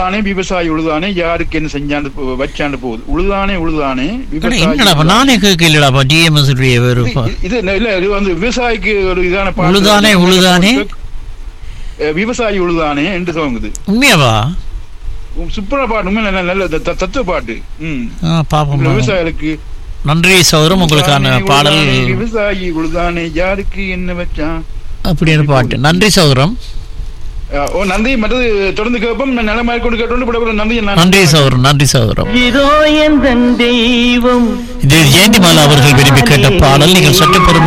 உழுதானே விவசாயி உழுதானே யாருக்கு என்ன செஞ்சாண்டு போ- வச்சாண்டு போகுது உழுதானே உழுதானே அட, விவசாயி என்னடாப்பா உழுதானே. நானே கேட்கலடாப்பா டிஎம்எஸ் வேறு இது- இது இல்ல இது வந்து விவசாயிக்கு ஒரு இதான பாட்டு. உழுதானே, உழுதானே. அஹ் விவசாயி உழுதானே என்று துவங்குது உண்மையாவா சூப்பரா பாட்டு உண்மையில நல்ல நல்ல த- த- தத்துவ பாட்டு ம் ஆ, பாப்போம் விவசாயிகளுக்கு நன்றி சௌரம் உங்களுக்கான உழுதானே, பாடல் உழுதானே, விவசாயி உழுதானே யாருக்கு என்ன வச்சான் அப்படின்னு பாட்டு நன்றி சௌரம் அஹ் ஓ நன்றி மற்றது தொடர்ந்து கேட்போம் நல்ல மாதிரி கொண்டு கேட்டோண்டு விட நன்றி நான் நன்றி சௌரம் நன்றி சௌரம் இதோ எந்த தெய்வம் இது ஜெயந்திமாலா அவர்கள் விரும்பி கேட்ட பாடல் நீங்கள் சற்று பொறுமை